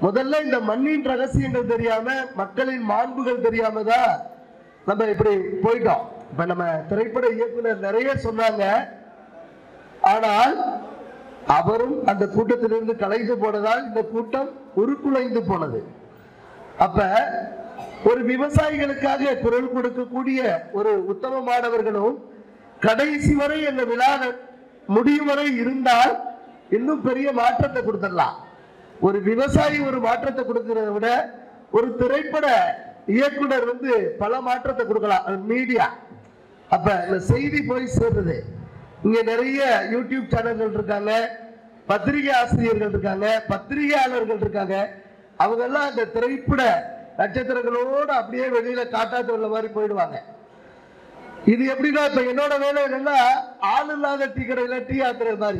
முதல்ல இந்த மண்ணின் ரகசியங்கள் தெரியாம மக்களின் மாண்புகள் தெரியாம தான் நம்ம இப்படி போயிட்டோம் இப்ப நம்ம திரைப்பட இயக்குனர் நிறைய சொன்னாங்க ஆனால் அவரும் அந்த கூட்டத்திலிருந்து கலைந்து போனதால் இந்த கூட்டம் உருக்குலைந்து போனது அப்ப ஒரு விவசாயிகளுக்காக குரல் கொடுக்கக்கூடிய ஒரு உத்தமமானவர்களும் கடைசி வரை இந்த விழா முடியும் வரை இருந்தால் இன்னும் பெரிய மாற்றத்தை கொடுத்துடலாம் ஒரு விவசாயி ஒரு மாற்றத்தை கொடுக்கிறத விட ஒரு திரைப்பட இயக்குனர் வந்து பல மாற்றத்தை கொடுக்கலாம் மீடியா அப்ப இந்த செய்தி போய் சேர்றது இங்க நிறைய யூடியூப் சேனல்கள் இருக்காங்க பத்திரிகை ஆசிரியர்கள் இருக்காங்க பத்திரிகையாளர்கள் இருக்காங்க அவங்க எல்லாம் அந்த திரைப்பட நட்சத்திரங்களோட அப்படியே வெளியில காட்டாத்து உள்ள மாதிரி போயிடுவாங்க இது எப்படின்னா இப்ப என்னோட வேலை என்னன்னா ஆள் இல்லாத டீ கடையில டீ ஆத்துற மாதிரி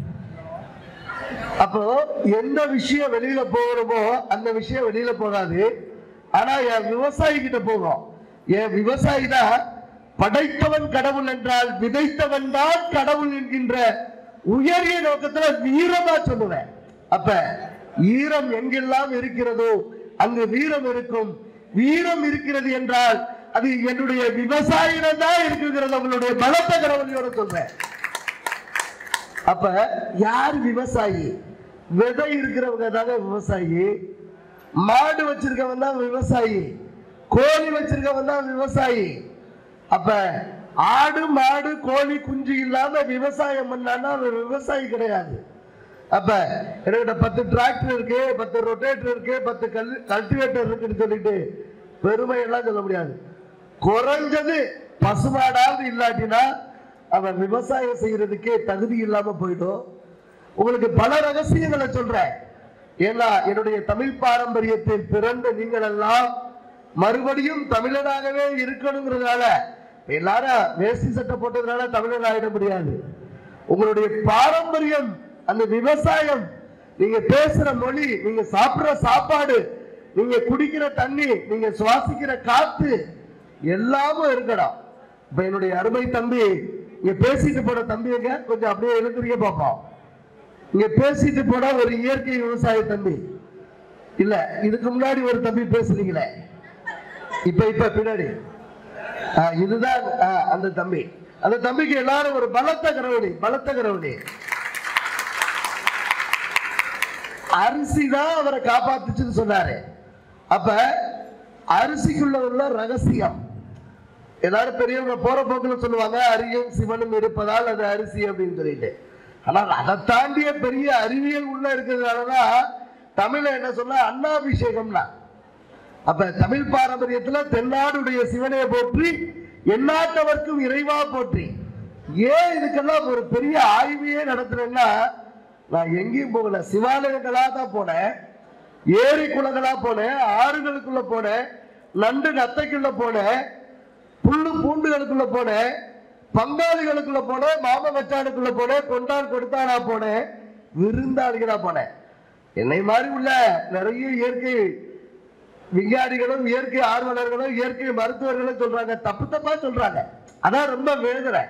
அப்போ எந்த விஷயம் வெளியில போகிறோமோ அந்த விஷயம் வெளியில போகாது ஆனா என் விவசாயி கிட்ட போகும் என் விவசாயி தான் படைத்தவன் கடவுள் என்றால் விதைத்தவன் தான் கடவுள் என்கின்ற உயரிய நோக்கத்துல வீரமா சொல்லுவேன் அப்ப ஈரம் எங்கெல்லாம் இருக்கிறதோ அங்கு வீரம் இருக்கும் வீரம் இருக்கிறது என்றால் அது என்னுடைய விவசாயிடம் தான் இருக்குங்கிறது அவங்களுடைய பலத்த கடவுளியோட சொல்றேன் அப்ப யார் விவசாயி விதை இருக்கிறவங்க தாங்க விவசாயி மாடு வச்சிருக்கவன் தான் விவசாயி கோழி வச்சிருக்கவன் தான் விவசாயி அப்ப ஆடு மாடு கோழி குஞ்சு இல்லாம விவசாயம் பண்ணான்னா அவன் விவசாயி கிடையாது அப்ப என்கிட்ட பத்து டிராக்டர் இருக்கு பத்து ரொட்டேட்டர் இருக்கு பத்து கல் கல்டிவேட்டர் இருக்குன்னு சொல்லிட்டு பெருமை எல்லாம் சொல்ல முடியாது குறைஞ்சது பசுமாடாவது இல்லாட்டினா அவன் விவசாயம் செய்யறதுக்கே தகுதி இல்லாம போயிடும் உங்களுக்கு பல ரகசியங்களை சொல்றேன் ஏன்னா என்னுடைய தமிழ் பாரம்பரியத்தில் பிறந்த நீங்கள் எல்லாம் மறுபடியும் தமிழனாகவே இருக்கணுங்கிறதுனால எல்லாரும் வேஷ்டி சட்டை போட்டதுனால தமிழன் ஆயிட முடியாது உங்களுடைய பாரம்பரியம் அந்த விவசாயம் நீங்க பேசுற மொழி நீங்க சாப்பிடுற சாப்பாடு நீங்க குடிக்கிற தண்ணி நீங்க சுவாசிக்கிற காத்து எல்லாமும் இருக்கணும் இப்ப என்னுடைய அருமை தம்பி இங்க பேசிட்டு போன தம்பிங்க கொஞ்சம் அப்படியே எழுந்திருக்க பார்ப்போம் இங்க பேசிட்டு போன ஒரு இயற்கை விவசாய தம்பி இல்ல இதுக்கு முன்னாடி ஒரு தம்பி பேசுறீங்களே இப்ப இப்ப பின்னாடி ஆ, இதுதான் ஆ, அந்த தம்பி அந்த தம்பிக்கு எல்லாரும் ஒரு பலத்த கரவணி பலத்த கரவணி அரிசி தான் அவரை காப்பாத்துச்சுன்னு சொன்னாரு அப்ப அரிசிக்குள்ள உள்ள ரகசியம் எல்லாரும் பெரியவங்க போற போக்குல சொல்லுவாங்க அரியும் சிவனும் இருப்பதால் அது அரிசி அப்படின்னு சொல்லிட்டு ஆனால் அதை தாண்டிய பெரிய அறிவியல் உள்ள இருக்கிறதுனாலதான் தமிழ்ல என்ன சொன்னா அண்ணாபிஷேகம்னா அப்ப தமிழ் பாரம்பரியத்துல தென்னாடுடைய சிவனை போற்றி எந்நாட்டவர்க்கும் இறைவா போற்றி ஏன் இதுக்கெல்லாம் ஒரு பெரிய ஆய்வையே நடத்துறேன்னா நான் எங்கேயும் போகல சிவாலயங்களா தான் போனேன் ஏரி குளங்களா போனேன் ஆறுகளுக்குள்ள போனேன் நண்டு நத்தைக்குள்ள போனேன் புல்லு பூண்டுகளுக்குள்ள போனேன் பங்காளிகளுக்குள்ள போனேன் மாம மச்சானுக்குள்ள போனேன் கொண்டான் கொடுத்தானா போனேன் விருந்தாளிகளா போனேன் என்னை மாதிரி உள்ள நிறைய இயற்கை விஞ்ஞானிகளும் இயற்கை ஆர்வலர்களும் இயற்கை மருத்துவர்களும் சொல்றாங்க தப்பு தப்பா சொல்றாங்க அதான் ரொம்ப வேதுறேன்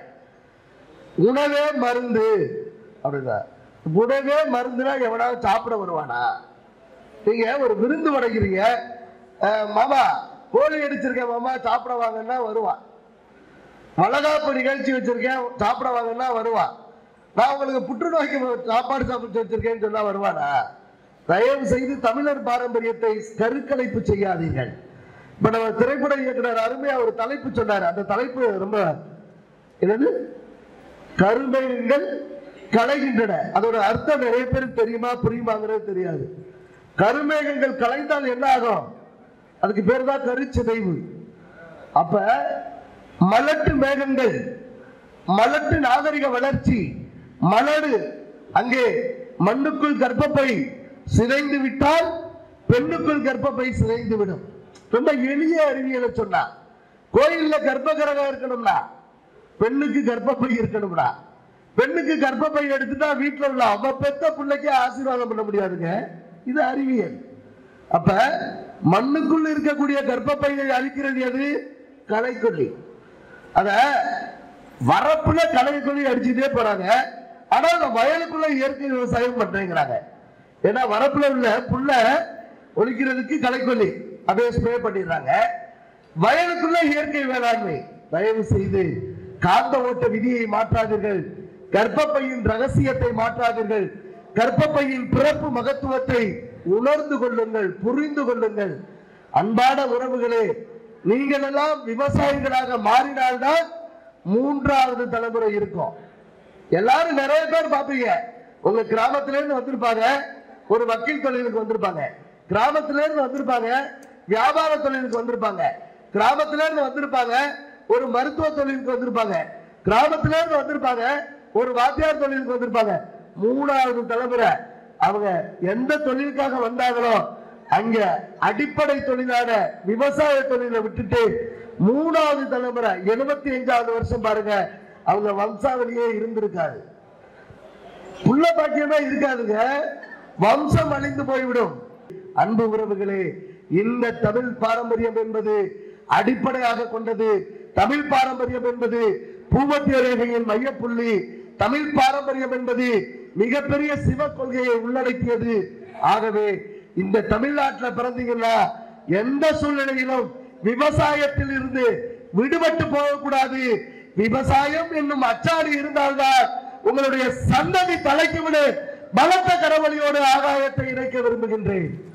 உணவே மருந்து அப்படின்னா உணவே மருந்துனா எவனாவது சாப்பிட வருவானா நீங்க ஒரு விருந்து படைக்கிறீங்க அஹ், மாமா கோழி அடிச்சிருக்கேன் மாமா சாப்பிட வாங்கன்னா வருவான் வளகாப்பு நிகழ்ச்சி வச்சிருக்கேன் சாப்பிட வாங்கன்னா வருவான் நான் உங்களுக்கு புற்றுநோய்க்கு சாப்பாடு சாப்பிட்டு வச்சிருக்கேன்னு சொன்னா வருவானா தயவு செய்து தமிழர் பாரம்பரியத்தை கருக்கலைப்பு செய்யாதீர்கள் இப்ப நம்ம திரைப்பட இயக்குனர் அருமையா ஒரு தலைப்பு சொன்னார் அந்த தலைப்பு ரொம்ப என்னது கருமைகள் களைகின்றன அதோட அர்த்தம் நிறைய பேருக்கு தெரியுமா புரியுமாங்கிறது தெரியாது கருமேகங்கள் கலைந்தால் என்ன ஆகும் அதுக்கு பேர் தான் கருச்சிதைவு அப்ப மலட்டு மேகங்கள் மலட்டு நாகரிக வளர்ச்சி மலடு அங்கே மண்ணுக்குள் கர்ப்பப்பை சிதைந்து விட்டால் பெண்ணுக்குள் கர்ப்பப்பை சிதைந்து விடும் ரொம்ப எளிய அறிவியலை சொன்னா கோயில்ல கர்ப்பகிரகம் இருக்கணும்னா பெண்ணுக்கு கர்ப்பப்பை இருக்கணும்னா பெண்ணுக்கு கர்ப்பப்பை எடுத்துட்டா வீட்டுல உள்ள அவ பெத்த பிள்ளைக்கு ஆசீர்வாதம் பண்ண முடியாதுங்க இது அறிவியல் அப்ப மண்ணுக்குள்ள இருக்கக்கூடிய கர்ப்பப்பையை அழிக்கிறது எது களைக்கொல்லி அத வரப்புல களைக்கொல்லி அடிச்சுட்டே போறாங்க ஆனா அந்த வயலுக்குள்ள இயற்கை விவசாயம் பண்றேங்கிறாங்க ஏன்னா வரப்புல உள்ள புல்ல ஒழிக்கிறதுக்கு களைக்கொல்லி அப்படியே ஸ்ப்ரே பண்ணிடுறாங்க வயலுக்குள்ள இயற்கை வேளாண்மை தயவு செய்து காந்த ஓட்ட விதியை மாற்றாதீர்கள் கர்ப்பப்பையின் ரகசியத்தை மாற்றாதீர்கள் கர்ப்பப்பையின் பிறப்பு மகத்துவத்தை உணர்ந்து கொள்ளுங்கள் புரிந்து கொள்ளுங்கள் அன்பான உறவுகளே நீங்கள் எல்லாம் விவசாயிகளாக மாறினால்தான் மூன்றாவது தலைமுறை இருக்கும் எல்லாரும் நிறைய பேர் பாப்பீங்க உங்க கிராமத்துல இருந்து வந்திருப்பாங்க ஒரு வக்கீல் தொழிலுக்கு வந்திருப்பாங்க கிராமத்துல இருந்து வந்திருப்பாங்க வியாபார தொழிலுக்கு வந்திருப்பாங்க கிராமத்துல இருந்து வந்திருப்பாங்க ஒரு மருத்துவ தொழிலுக்கு வந்திருப்பாங்க கிராமத்துல இருந்து வந்திருப்பாங்க ஒரு வாத்தியார் தொழிலுக்கு வந்திருப்பாங்க மூணாவது தலைமுறை அவங்க எந்த தொழிலுக்காக வந்தாங்களோ அங்க அடிப்படை தொழிலான விவசாய தொழிலை விட்டுட்டு மூணாவது தலைமுறை எழுபத்தி அஞ்சாவது வருஷம் பாருங்க அவங்க வம்சாவளியே இருந்திருக்காது புள்ள பாக்கியமே இருக்காதுங்க வம்சம் அழிந்து போய்விடும் அன்பு உறவுகளே இந்த தமிழ் பாரம்பரியம் என்பது அடிப்படையாக கொண்டது தமிழ் பாரம்பரியம் என்பது பூமத்திய ரேகையின் மையப்புள்ளி தமிழ் பாரம்பரியம் என்பது மிகப்பெரிய சிவ கொள்கையை உள்ளடக்கியது ஆகவே இந்த தமிழ்நாட்டில் பிறந்தீங்கன்னா எந்த சூழ்நிலையிலும் விவசாயத்தில் இருந்து விடுபட்டு போகக்கூடாது விவசாயம் என்னும் அச்சாடி இருந்தால்தான் உங்களுடைய சந்ததி தலைக்கு விடு பலத்த கரவழியோடு ஆகாயத்தை இணைக்க விரும்புகின்றேன்